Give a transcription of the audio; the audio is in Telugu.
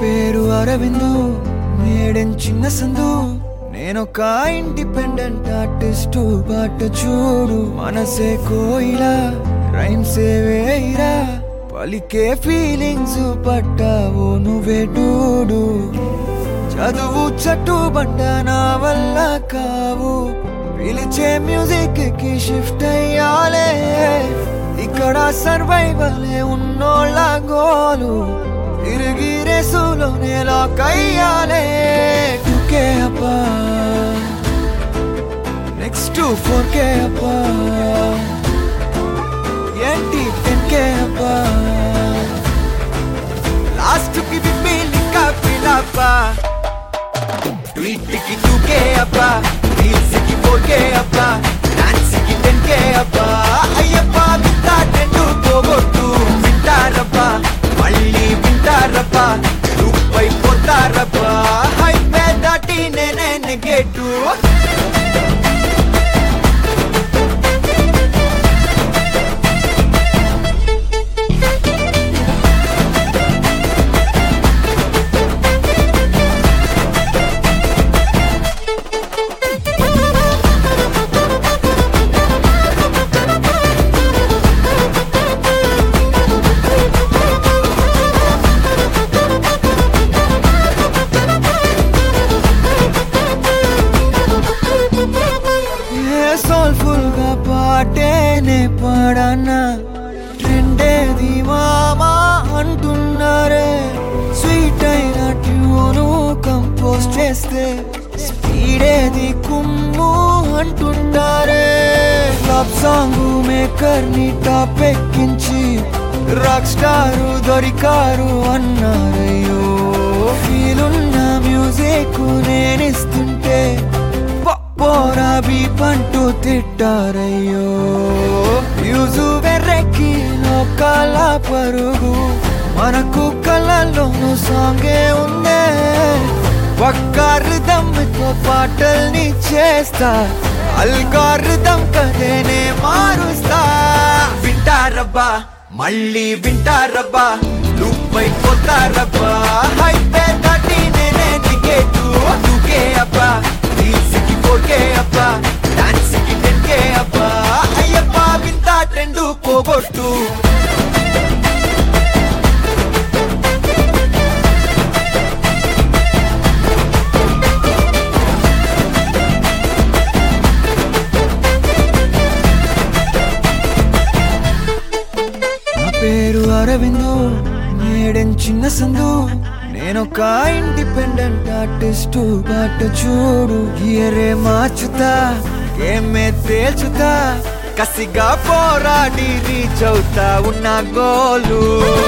పేరు అరవిందు మేడెన్ చిన్న సందు నేనొక ఇండిపెండెంట్ ఆర్టిస్టు బాట చూడు మనసే కోయిలా రైమ్సే వేయిరా పలికే ఫీలింగ్స్ పట్టావు నువ్వే డూడు చదువు చెట్టు బండ నా వల్ల కావు పిలిచే మ్యూజిక్ కి షిఫ్ట్ అయ్యాలే ఇక్కడ సర్వైవలే ఉన్నోళ్ళ గోలు తిరిగి రేసులోనే లాక్ అయ్యాలే టూకే అప్పా నెక్స్ట్ ఫోర్ కే అప్పా ఏంటి టెన్ కే అప్పా లాస్ట్ కి బిబ్బిలిక పిలప్పా ట్వీట్ కి టూకే అప్పా రీల్స్ కి ఫోర్ కే అప్పా డాన్స్ కి టెన్ కే అప్పా అయ్యప్ప వింటా టెండు పోగొట్టు వింటారప్పా మళ్ళీ వింటారప్పా రూపై పోతారప్పా హైవే దాటి నేనే నెగేటు ఏ సోల్ఫుల్ గా పాటేనే పాడనా ట్రెండేది మామా అంటున్నారే స్వీట్ అయిన ట్యూను కంపోజ్ చేస్తే స్పీడేది కుమ్ము అంటుంటారే క్లబ్ సాంగ్ మేకర్ ని టాప్ ఎక్కించి రాక్ స్టారు దొరికారు అన్నారయ్యో ఫీలున్న మ్యూజిక్ నేనిస్తుంటే పోరాబి పంటూ తిట్టారయ్యో యూజు వెర్రెక్కి లోకాల పరుగు మనకు కళ్ళల్లోనూ సాంగే ఉందే పక్కారుదమ్తో పాటల్ని చేస్తా అల్గారుదం కదేనే మారుస్తా వింటారబ్బా మళ్ళీ వింటారబ్బా లూపై పోతారబ్బా హైపే దాటి నేనే టికెట్ టూకే అబ్బా రీల్స్ కి ఫోర్కే అబ్బా డాన్స్ కి టెన్ కే అబ్బా అయ్యప్ప వింత ట్రెండ్ పోగొట్టు నా పేరు అరవిందు మేడెన్ చిన్న సందు నేనొక ఇండిపెండెంట్ ఆర్టిస్టు బాట చూడు గియరే మార్చుతా ఏమే తేల్చుతా కసిగా పోరాడి రీచ్ అవుతా ఉన్న గోలు